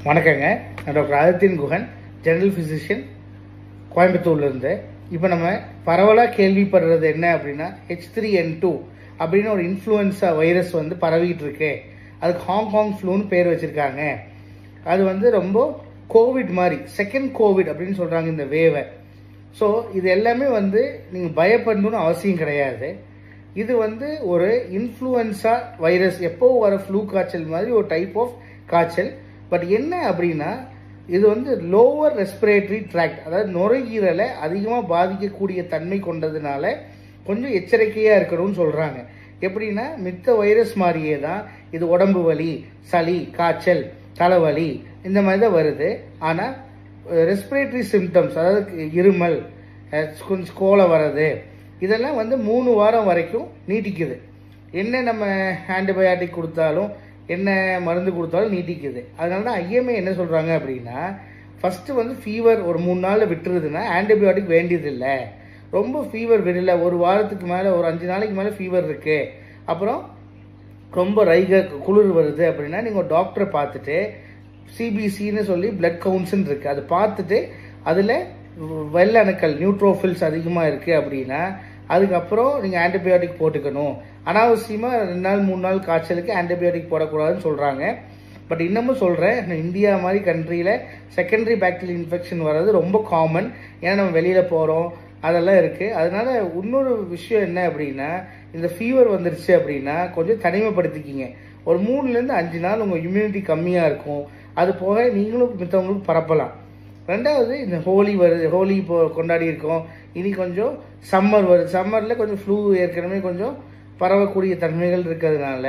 வணக்கங்க நான் doctor Adithyan Guhan general physician கோயம்புத்தூர்லேருந்து இப்போ நம்ம பரவலாக கேள்விப்படுறது என்ன அப்படின்னா ஹெச் த்ரீ என் டூ அப்படின்னு ஒரு இன்ஃப்ளூயன்ஸா வைரஸ் வந்து பரவிட்டு இருக்கு அதுக்கு ஹாங்காங் ஃப்ளூன்னு பேர் வச்சுருக்காங்க அது வந்து ரொம்ப கோவிட் மாதிரி செகண்ட் கோவிட் அப்படின்னு சொல்கிறாங்க இந்த வேவை ஸோ இது எல்லாமே வந்து நீங்கள் பயப்படணும்னு அவசியம் கிடையாது இது வந்து ஒரு இன்ஃப்ளூயன்ஸா வைரஸ் எப்போ வர ஃப்ளூ காய்ச்சல் மாதிரி ஒரு டைப் ஆஃப் காய்ச்சல் பட் என்ன அப்படின்னா இது வந்து லோவர் ரெஸ்பிரேட்டரி ட்ராக்ட் அதாவது நுரையீரலை அதிகமாக பாதிக்கக்கூடிய தன்மை கொண்டதுனால கொஞ்சம் எச்சரிக்கையாக இருக்கணும்னு சொல்கிறாங்க எப்படின்னா மித்த வைரஸ் மாதிரியே தான் இது உடம்பு வலி சளி காய்ச்சல் தலைவலி இந்த மாதிரி தான் வருது ஆனால் ரெஸ்பிரேட்டரி சிம்டம்ஸ் அதாவது இருமல் அஹ் கொஞ்சம் கோலை வர்றது இதெல்லாம் வந்து மூணு வாரம் வரைக்கும் நீட்டிக்குது என்ன நம்ம ஆன்டிபயாட்டிக் கொடுத்தாலும் என்ன மருந்து கொடுத்தாலும் நீட்டிக்குது அதனால தான் ஐஎம்ஏ என்ன சொல்கிறாங்க அப்படின்னா ஃபஸ்ட்டு வந்து ஃபீவர் ஒரு மூணு நாளில் விட்டுருதுன்னா ஆன்டிபயோட்டிக் வேண்டியதில்லை ரொம்ப ஃபீவர் விடல ஒரு வாரத்துக்கு மேலே ஒரு அஞ்சு நாளைக்கு மேலே ஃபீவர் இருக்குது அப்புறம் ரொம்ப ரைக குளிர் வருது அப்படின்னா நீங்கள் டாக்டரை பார்த்துட்டு சிபிசின்னு சொல்லி பிளட் கவுன்ஸ்ன்னு இருக்குது அதை பார்த்துட்டு அதில் வெள்ள அணுக்கள் நியூட்ரோஃபில்ஸ் அதிகமாக இருக்குது அப்படின்னா அதுக்கப்புறம் நீங்கள் ஆன்டிபயோட்டிக் போட்டுக்கணும் அனாவசியமாக ரெண்டு நாள் மூணு நாள் காய்ச்சலுக்கு ஆன்டிபயோட்டிக் போடக்கூடாதுன்னு சொல்கிறாங்க பட் இன்னமும் சொல்கிறேன் இந்தியா மாதிரி கண்ட்ரியில் செகண்டரி பாக்டீரியல் இன்ஃபெக்ஷன் வர்றது ரொம்ப காமன் ஏன்னா நம்ம வெளியில் போகிறோம் அதெல்லாம் இருக்குது அதனால இன்னொரு விஷயம் என்ன அப்படின்னா இந்த ஃபீவர் வந்துருச்சு அப்படின்னா கொஞ்சம் தனிமைப்படுத்திக்கிங்க ஒரு மூணுலேருந்து அஞ்சு நாள் உங்கள் இம்யூனிட்டி கம்மியாக இருக்கும் அது போக நீங்களும் மித்தவங்களுக்கு பரப்பலாம் ரெண்டாவது இந்த ஹோலி வருது ஹோலி இப்போ கொண்டாடி இருக்கோம் இனி கொஞ்சம் சம்மர் வருது சம்மரில் கொஞ்சம் ஃப்ளூ ஏற்கனவே கொஞ்சம் பரவக்கூடிய தன்மைகள் இருக்கிறதுனால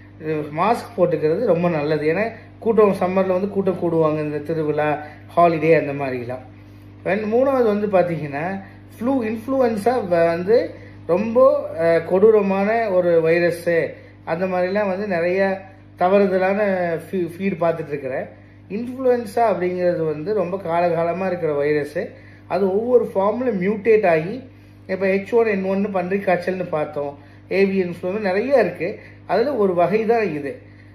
மாஸ்க் போட்டுக்கிறது ரொம்ப நல்லது ஏன்னா கூட்டம் சம்மரில் வந்து கூட்டம் கூடுவாங்க இந்த திருவிழா ஹாலிடே அந்த மாதிரிலாம் ரெண்டு மூணாவது வந்து பார்த்தீங்கன்னா ஃப்ளூ இன்ஃப்ளூயன்ஸா வந்து ரொம்ப அஹ், கொடூரமான ஒரு வைரஸ்ஸு அந்த மாதிரிலாம் வந்து நிறைய தவறுதலான ஃபீ ஃபீட் பார்த்துட்டு இருக்கிறேன் இன்ஃப்ளூயன்ஸா அப்படிங்கிறது வந்து ரொம்ப காலகாலமாக இருக்கிற வைரஸ்ஸு அது ஒவ்வொரு ஃபார்மில் மியூட்டேட் ஆகி இப்போ ஹெச் ஒன் என் ஒன்று பன்றி காய்ச்சல்னு பார்த்தோம் ஏவியன் ஃப்ளூன்னு நிறைய இருக்குது அதில் ஒரு வகை தான் இது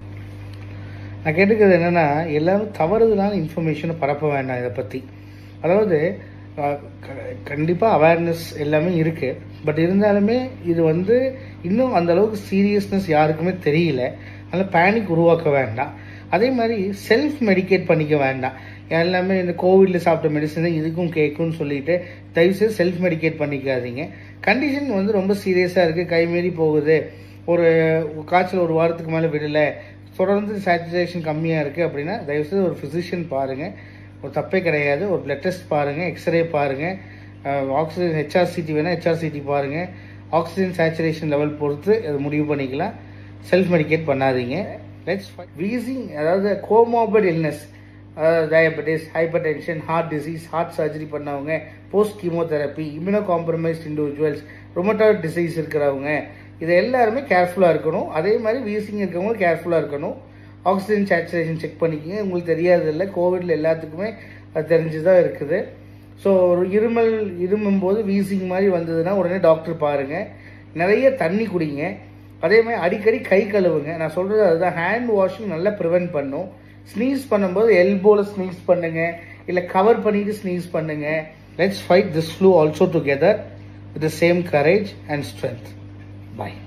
நான் கேட்டுக்கிறது என்னென்னா எல்லாரும் தவறுதலான இன்ஃபர்மேஷனை பரப்ப வேண்டாம் இதை பற்றி அதாவது கண்டிப்பாக அவேர்னஸ் எல்லாமே இருக்குது பட் இருந்தாலுமே இது வந்து இன்னும் அந்த அளவுக்கு சீரியஸ்னஸ் யாருக்குமே தெரியல அதனால் பேனிக் உருவாக்க வேண்டாம் அதே மாதிரி செல்ஃப் மெடிகேட் பண்ணிக்க வேண்டாம் எல்லாமே இந்த கோவிடில் சாப்பிட்ட மெடிசன் இதுக்கும் கேட்கும்னு சொல்லிட்டு தயவுசெய்து செல்ஃப் மெடிகேட் பண்ணிக்காதீங்க கண்டிஷன் வந்து ரொம்ப சீரியஸாக இருக்குது கைமீறி போகுது ஒரு காய்ச்சல் ஒரு வாரத்துக்கு மேலே விடலை தொடர்ந்து சேச்சுரேஷன் கம்மியாக இருக்குது அப்படின்னா தயவுசெய்து ஒரு ஃபிசிஷியன் பாருங்கள் ஒரு தப்பே கிடையாது ஒரு பிளட் டெஸ்ட் பாருங்கள் எக்ஸ்ரே பாருங்கள் ஆக்சிஜன் ஹெச்ஆர்சிடி வேணால் ஹெச்ஆர்சிடி பாருங்கள் ஆக்சிஜன் சேச்சுரேஷன் லெவல் பொறுத்து அது முடிவு பண்ணிக்கலாம் செல்ஃப் மெடிகேட் பண்ணாதீங்க லெட்ஸ் வீசிங் அதாவது கோமார்பிட் இல்னஸ் அதாவது diabetes hypertension heart disease heart surgery பண்ணவங்க post chemotherapy immunocompromised individuals rheumatoid disease இருக்கிறவங்க இது எல்லாருமே கேர்ஃபுல்லாக இருக்கணும் அதே மாதிரி வீசிங் இருக்கவங்களும் கேர்ஃபுல்லாக இருக்கணும் ஆக்சிஜன் சேச்சுரேஷன் செக் பண்ணிக்கங்க உங்களுக்கு தெரியாது இல்லை கோவிட்ல எல்லாத்துக்குமே அது தெரிஞ்சு தான் இருக்குது ஸோ ஒரு இருமல் இருமும் போது வீசிங் மாதிரி வந்ததுன்னா உடனே டாக்டர் பாருங்க நிறைய தண்ணி குடிங்க அதே மாதிரி அடிக்கடி கை கழுவுங்க நான் சொல்றது அதுதான் ஹேண்ட் வாஷிங் நல்லா ப்ரிவென்ட் பண்ணும் ஸ்னீஸ் பண்ணும்போது எல்போல ஸ்னீஸ் பண்ணுங்க இல்லை கவர் பண்ணிட்டு ஸ்னீஸ் பண்ணுங்க let's fight this flu also together with the same courage and strength by